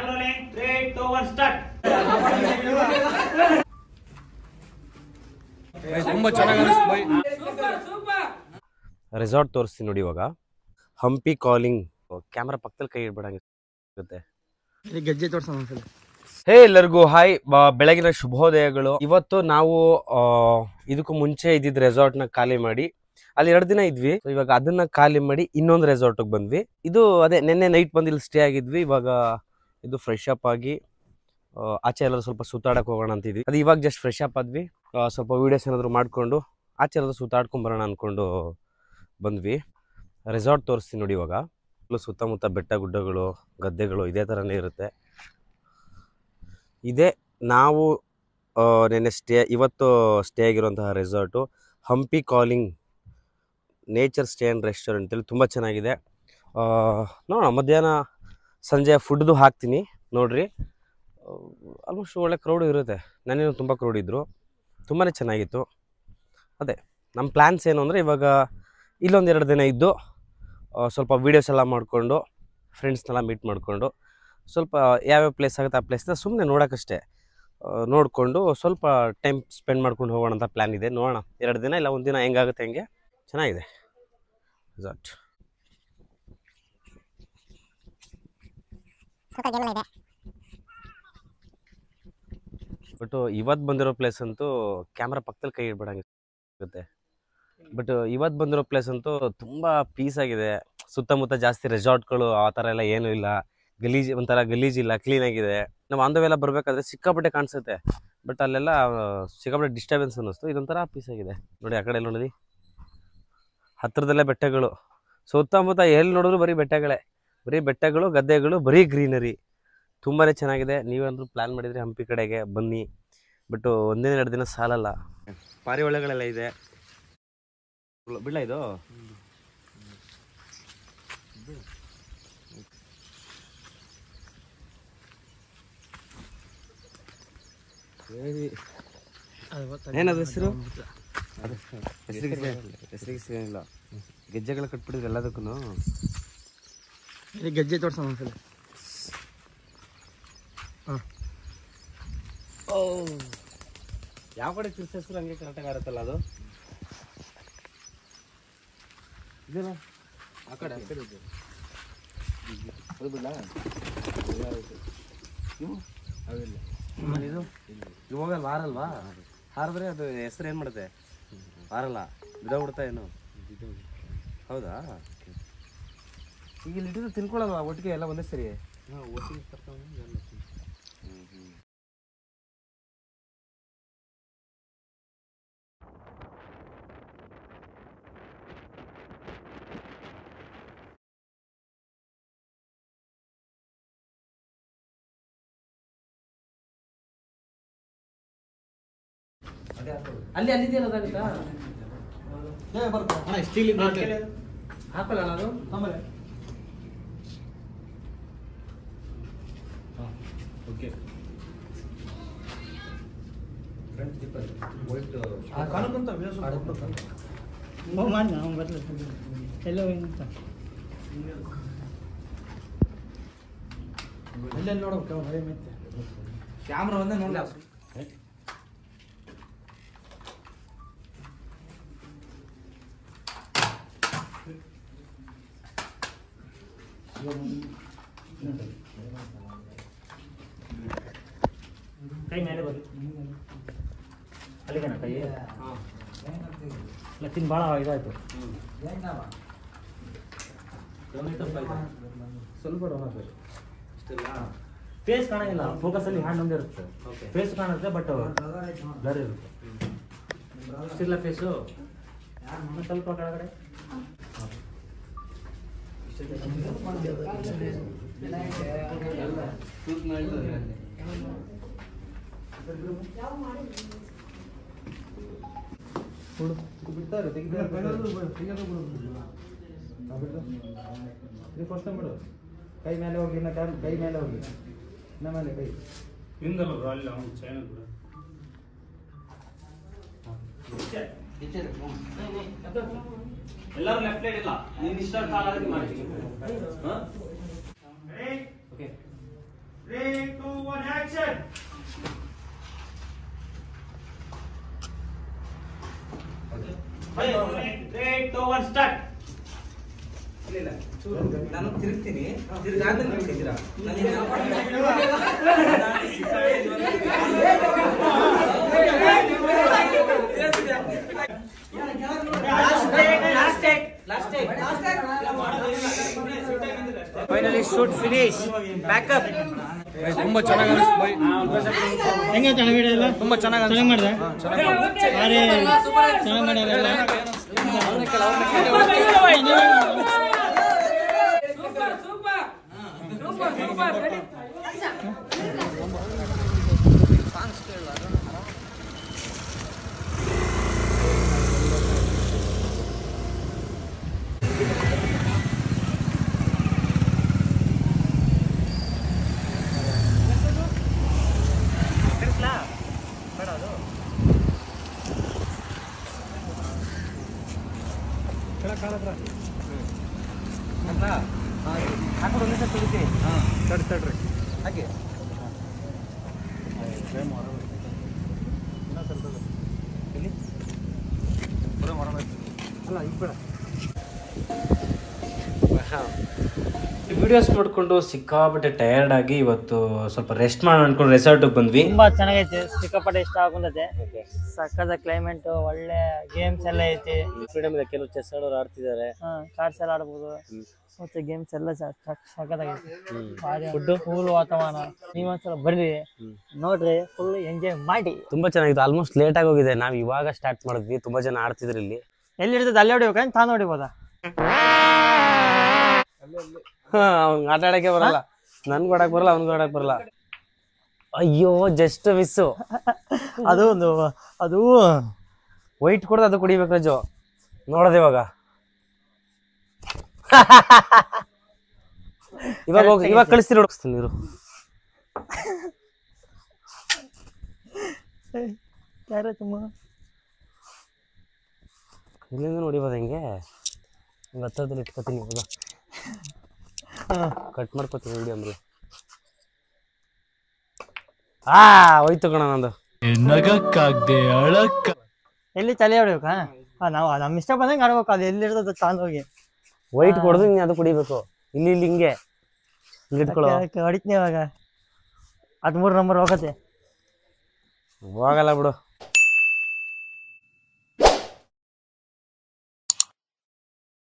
Camera rolling. Three, two, one, start. ತುಂಬಾ ಚೆನ್ನಾಗಿ ಅನಿಸ್ತು ಬೈ ರೆಸಾರ್ಟ್ ತೋರಿಸ್ತೀನಿ ನೋಡಿ ಇವಾಗ ಹಂಪಿ ಕಾಲಿಂಗ್ ಕ್ಯಾಮ್ರಾ ಪಕ್ಕದಲ್ಲಿ ಕೈ ಇಡ್ಬೇಡಂಗಿರುತ್ತೆ ಗೆಜ್ಜೆ ತೋರ್ಸೋಣ ಒಂದ್ಸಲ ಹೇ ಎಲ್ಲರಿಗೂ ಹಾಯ್ ಬೆಳಗಿನ ಶುಭೋದಯಗಳು ಇವತ್ತು ನಾವು ಆ, ಇದಕ್ಕೂ ಮುಂಚೆ ಇದ್ದಿದ್ದ ರೆಸಾರ್ಟ್ ನ ಖಾಲಿ ಮಾಡಿ ಅಲ್ಲಿ ಎರಡು ದಿನ ಇದ್ವಿ So, ಇವಾಗ ಅದನ್ನ ಖಾಲಿ ಮಾಡಿ ಇನ್ನೊಂದು ರೆಸಾರ್ಟ್ ಬಂದ್ವಿ ಇದು ಅದೇ ನಿನ್ನೆ ನೈಟ್ ಬಂದು ಇಲ್ಲಿ ಸ್ಟೇ ಆಗಿದ್ವಿ ಇವಾಗ ಇದು ಫ್ರೆಶ್ ಅಪ್ ಆಗಿ ಆ, ಆಚೆ ಎಲ್ಲರೂ ಸ್ವಲ್ಪ ಸುತ್ತಾಡಕ್ ಹೋಗೋಣ ಅಂತಿದ್ವಿ ಅದು ಇವಾಗ ಜಸ್ಟ್ ಫ್ರೆಶ್ ಅಪ್ ಆದ್ವಿ ಆ, ಸ್ವಲ್ಪ ವಿಡಿಯೋಸ್ ಏನಾದ್ರು ಮಾಡ್ಕೊಂಡು ಆಚೆ ಎಲ್ಲರೂ ಸುತ್ತಾಡ್ಕೊಂಡ್ ಬರೋಣ ಅನ್ಕೊಂಡು ಬಂದ್ವಿ ರೆಸಾರ್ಟ್ ತೋರಿಸ್ತೀನಿ ನೋಡಿ ಇವಾಗ ಫುಲ್ಲು ಸುತ್ತಮುತ್ತ ಬೆಟ್ಟ ಗುಡ್ಡಗಳು ಗದ್ದೆಗಳು ಇದೇ ಥರನೇ ಇರುತ್ತೆ ಇದೇ ನಾವು ಆ, ನೆನ್ನೆ ಸ್ಟೇ ಇವತ್ತು ಸ್ಟೇ ಆಗಿರುವಂತಹ resort Hampi calling nature stay and restaurant ಅಲ್ಲಿ ತುಂಬ ಚೆನ್ನಾಗಿದೆ ಆ, ನೋಡೋಣ ಮಧ್ಯಾಹ್ನ ಸಂಜೆ ಫುಡ್ದು ಹಾಕ್ತೀನಿ ನೋಡ್ರಿ ಆಲ್ಮೋಸ್ಟ್ ಒಳ್ಳೆ ಕ್ರೌಡ್ ಇರುತ್ತೆ ನನಗೂ ತುಂಬ ಕ್ರೌಡ್ ಇದ್ದರು ತುಂಬಾ ಚೆನ್ನಾಗಿತ್ತು ಅದೇ ನಮ್ಮ ಪ್ಲ್ಯಾನ್ಸ್ ಏನು ಅಂದರೆ ಇವಾಗ ಇಲ್ಲೊಂದು ಎರಡು ದಿನ ಇದ್ದು ಆ, ಸ್ವಲ್ಪ ವೀಡಿಯೋಸ್ ಎಲ್ಲ ಮಾಡಿಕೊಂಡು ಫ್ರೆಂಡ್ಸ್ನೆಲ್ಲ ಮೀಟ್ ಮಾಡಿಕೊಂಡು ಸ್ವಲ್ಪ ಯಾವ್ಯಾವ ಪ್ಲೇಸ್ ಆಗುತ್ತೆ ಆ ಪ್ಲೇಸ್ನ ಸುಮ್ಮನೆ ನೋಡೋಕ್ಕಷ್ಟೇ ನೋಡಿಕೊಂಡು ಸ್ವಲ್ಪ ಟೈಮ್ ಸ್ಪೆಂಡ್ ಮಾಡ್ಕೊಂಡು ಹೋಗೋಣ ಅಂತ ಪ್ಲ್ಯಾನ್ ಇದೆ ನೋಡೋಣ ಎರಡು ದಿನ ಇಲ್ಲ ಒಂದು ದಿನ ಹೆಂಗಾಗುತ್ತೆ ಹೆಂಗೆ ಚೆನ್ನಾಗಿದೆ ರೆಸಾರ್ಟ್ ಬಟ್ ಇವತ್ತು ಬಂದಿರೋ ಪ್ಲೇಸ್ ಅಂತೂ ಕ್ಯಾಮ್ರಾ ಪಕ್ಕದಲ್ಲಿ ಕೈ ಇಡ್ಬೇಡಂಗಿರುತ್ತೆ ಬಟ್ ಇವತ್ತು ಬಂದಿರೋ ಪ್ಲೇಸ್ ಅಂತೂ ತುಂಬ ಪೀಸ್ ಆಗಿದೆ ಸುತ್ತಮುತ್ತ ಜಾಸ್ತಿ ರೆಸಾರ್ಟ್ಗಳು ಆ ಥರ ಎಲ್ಲ ಏನೂ ಇಲ್ಲ ಗಲೀಜ್ ಒಂಥರ ಗಲೀಜ್ ಇಲ್ಲ ಕ್ಲೀನ್ ಆಗಿದೆ ನಾವು ಆಂಧವೆಲ್ಲ ಬರಬೇಕಾದ್ರೆ ಸಿಕ್ಕಾಪಟ್ಟೆ ಕಾಣಿಸುತ್ತೆ ಬಟ್ ಅಲ್ಲೆಲ್ಲ ಆ, ಸಿಕ್ಕಾಪಟ್ಟೆ ಡಿಸ್ಟರ್ಬೆನ್ಸ್ ಅನ್ನಿಸ್ತು ಇದೊಂಥರ ಪೀಸ್ ಆಗಿದೆ ನೋಡಿ ಆ ಕಡೆ ಎಲ್ಲ ನೋಡಿ ಹತ್ತಿರದಲ್ಲೇ ಬೆಟ್ಟಗಳು ಸುತ್ತಮುತ್ತ ಎಲ್ಲಿ ನೋಡಿದ್ರು ಬರೀ ಬೆಟ್ಟಗಳೇ ಬರೀ ಬೆಟ್ಟಗಳು ಗದ್ದೆಗಳು ಬರೀ ಗ್ರೀನರಿ ತುಂಬಾ ಚೆನ್ನಾಗಿದೆ ನೀವೇನಾದ್ರು ಪ್ಲ್ಯಾನ್ ಮಾಡಿದರೆ ಹಂಪಿ ಕಡೆಗೆ ಬನ್ನಿ ಬಟ್ ಒಂದಿನ ಎರಡು ದಿನ ಸಾಲಲ್ಲ ಪಾರಿವಾಳಗಳೆಲ್ಲ ಇದೆ ಬಿಡ್ಲ ಇದು ಏನದು ಹೆಸರು ಹೆಸರಿಗೆ ಹೆಸರಿಗೆ ಏನಿಲ್ಲ ಗೆಜ್ಜೆಗಳ ಕಟ್ಬಿಟ್ಟಿದ್ರು ಎಲ್ಲದಕ್ಕೂ ಗೆಜ್ಜೆ ತೋರ್ಸೋಣ ಒಂದ್ಸಲ ಯಾವ ಕಡೆ ತಿರ್ಸ ಹೆಸರು ಹಂಗೆ ಕರೆಕ್ಟಾಗಿ ಆರುತ್ತಲ್ಲ ಅದು ಇದೆಲ್ಲ ಆ ಕಡೆ ಆ ಕಡೆ ಇದೆ ಅದು ಬಿಡ್ಲಾ ಇವು ಅವಿಲ್ಲ ಇದು ಇದು ಹೋಗಲ್ಲ ಹಾರಲ್ವಾ ಹಾರಿದ್ರೆ ಅದು ಹೆಸರು ಏನು ಮಾಡುತ್ತೆ ಹಾರಲ್ಲ ಬಿದ್ದೋಗ್ಬಿಡ್ತಾ ಏನು ಹೌದಾ ಈಗ ಇಲ್ಲಿ ಇಟ್ಟಿದ್ದು ತಿನ್ಕೊಳ್ಳಲ್ವಾ ಒಟ್ಟಿಗೆ ಎಲ್ಲ ಒಂದೇ ಸರಿ ಒಟ್ಟಿಗೆ ಅಲ್ಲಿ ಅಲ್ಲಿದೆಯಲ್ಲ ಅದಾಗುತ್ತಾ ಹಾಕಲ್ಲ ಅದು ಮಾಡಿ ನಾವು ಬರಲಿ ಎಲ್ಲ ಅಂತ ಎಲ್ಲೆಲ್ಲಿ ನೋಡ್ಬೇಕು ಮಳೆ ಮತ್ತೆ ಕ್ಯಾಮ್ರಾ ಒಂದೇ ನೋಡಲ್ಲ ಕೈ ಮೇಲೆ ಬರಿ ಅಲ್ಲಿಗೆನ ಕೈ ಲಕ್ಕಿನ್ ಭಾಳ ಇದಾಯ್ತು ಸ್ವಲ್ಪ ಫೇಸ್ ಕಾಣಂಗಿಲ್ಲ ಫೋಕಸ್ ಅಲ್ಲಿ ಹ್ಯಾಂಡ್ ಒಂದೇ ಇರುತ್ತೆ ಫೇಸ್ ಕಾಣುತ್ತೆ ಬಟ್ ಬ್ಲರ್ ಇರುತ್ತೆ ಇಷ್ಟಿಲ್ಲ ಫೇಸು ಸ್ವಲ್ಪ ಕೆಳಗಡೆ ಫಸ್ಟ್ ಬಿಡು ಕೈ ಮೇಲೆ ಹೋಗಿ ಇನ್ನ ಕ್ಯಾಮ್ ಕೈ ಮೇಲೆ ಹೋಗಿ ಇನ್ನ ಮೇಲೆ ಕೈ ಎಲ್ಲರೂ ಲೆಫ್ಟ್ ಸೈಡ್ ಇಲ್ಲ ನೀನ್ ಇಷ್ಟ ಕಾಲಾಗಿ ಮಾಡಿ ಓಕೆ ನಾನು ತಿರುಗ್ತೀನಿ ತಿರುಗಾದ್ಮೇಲೆ ಬಿಡ್ತಿದ್ದೀರಾ ಫೈನಲಿ ಶೂಟ್ ಫಿನಿಶ್ ಬ್ಯಾಕಪ್ ತುಂಬಾ ಚೆನ್ನಾಗಿ ಅನಿಸ್ತು ಹೆಂಗೆ ಚೆನ್ನಾಗಿ ವಿಡಿಯೋ ತುಂಬಾ ಚೆನ್ನಾಗಿ ಚೆನ್ನಾಗಿ ಮಾಡಿದೆ ಅರೆ ಚೆನ್ನಾಗಿ ಮಾಡ್ಯಾರಲ್ಲ ತಡ್ರಿ ತಡ್ರಿ ಹಾಗೆ ಅಲ್ಲ ಈಗ ಬೇಡ ವಿಡಿಯೋಸ್ ನೋಡ್ಕೊಂಡು ಸಿಕ್ಕಾಪಟ್ಟೆ ಟಯರ್ಡ್ ಆಗಿ ಇವತ್ತು ಸ್ವಲ್ಪ ರೆಸ್ಟ್ ಮಾಡೋಣ ಅನ್ಕೊಂಡು ರೆಸಾರ್ಟಿಗೆ ಬಂದ್ವಿ ತುಂಬಾ ಚೆನ್ನಾಗೈತೆ ಸಿಕ್ಕಾಪಟ್ಟೆ ಇಷ್ಟ ಆಗುಂದತೆ ಸಕ್ಕದ ಕ್ಲೈಮೇಟ್ ಒಳ್ಳೆ ಗೇಮ್ಸ್ ಎಲ್ಲ ಐತಿ ಫ್ರೀಡಮ್ ಇದೆ ಕೆಲವು ಚೆಸ್ ಆಡೋರು ಆಡ್ತಿದ್ದಾರೆ ಕಾರ್ಡ್ಸ್ ಎಲ್ಲ ಆಡ್ಬೋದು ಮತ್ತೆ ಗೇಮ್ಸ್ ಎಲ್ಲ ಸಕ್ಕದಾಗೈತಿ ಫುಡ್ ಕೂಲ್ ವಾತಾವರಣ ನೀವೊಂದ್ಸಲ ಬರ್ರಿ ನೋಡ್ರಿ ಫುಲ್ ಎಂಜಾಯ್ ಮಾಡಿ ತುಂಬ ಚೆನ್ನಾಗಿತ್ತು ಆಲ್ಮೋಸ್ಟ್ ಲೇಟ್ ಆಗಿ ಹೋಗಿದೆ ನಾವು ಇವಾಗ ಸ್ಟಾರ್ಟ್ ಮಾಡಿದ್ವಿ ತುಂಬ ಜನ ಆಡ್ತಿದ್ರು ಇಲ್ಲಿ ಎಲ್ಲಿ ಇರ್ತದೆ ಅಲ್ಲಿ ಹೊಡಿಬೇಕಂತ ತಾನು ಹೊಡಿಬೋದಾ ಅವ್ನಿಗೆ ಆಟ ಆಡಕ್ಕೆ ಬರಲ್ಲ ನನ್ಗೆ ಆಡಕ್ ಬರಲ್ಲ ಅವ್ನಿಗೆ ಆಡಕ್ ಬರಲ್ಲ ಅಯ್ಯೋ ಜಸ್ಟ್ ಮಿಸ್ಸು ಅದು ಒಂದು ಅದು ವೈಟ್ ಕೊಡೋದು ಅದು ಕುಡಿಬೇಕು ರಜು ನೋಡೋದು ಇವಾಗ ಇವಾಗ ಹೋಗಿ ಇವಾಗ ಕಳಿಸ್ತೀನಿ ನೋಡಿಸ್ತೀನಿ ನೀರು ಯಾರ ತುಂಬ ಇಲ್ಲಿಂದ ನೋಡಿಬೋದು ಹೆಂಗೆ ಇವಾಗ ಹತ್ರದಲ್ಲಿ ಇಟ್ಕೋತೀನಿ ಇವಾಗ ಕಟ್ ಮಾಡ್ಕೋತೀನಿ ವಿಡಿಯೋ ಅಂದ್ರೆ ಆ ಹೋಯ್ತು ಕಣ ನಂದು ನಗಕ್ಕಾಗ್ದೆ ಅಳಕ್ಕ ಎಲ್ಲಿ ತಲೆ ಹೊಡಿಬೇಕಾ ಹಾ ನಾವು ನಮ್ಮ ಇಷ್ಟ ಬಂದಂಗೆ ಆಡ್ಬೇಕು ಅದು ಎಲ್ಲಿ ಇರ್ತದೆ ತಾನು ಹೋಗಿ ವೈಟ್ ಕೊಡ್ದು ನೀನು ಅದು ಕುಡಿಬೇಕು ಇಲ್ಲಿ ಇಲ್ಲಿ ಹಿಂಗೆ ಹಿಂಗೆ ಇಟ್ಕೊಳ್ಳೋ ಹೊಡಿತೀನಿ ಇವಾಗ ಹದಿಮೂರು ನಂಬರ್ ಹೋಗತ್ತೆ ಹೋಗಲ್ಲ ಬಿಡು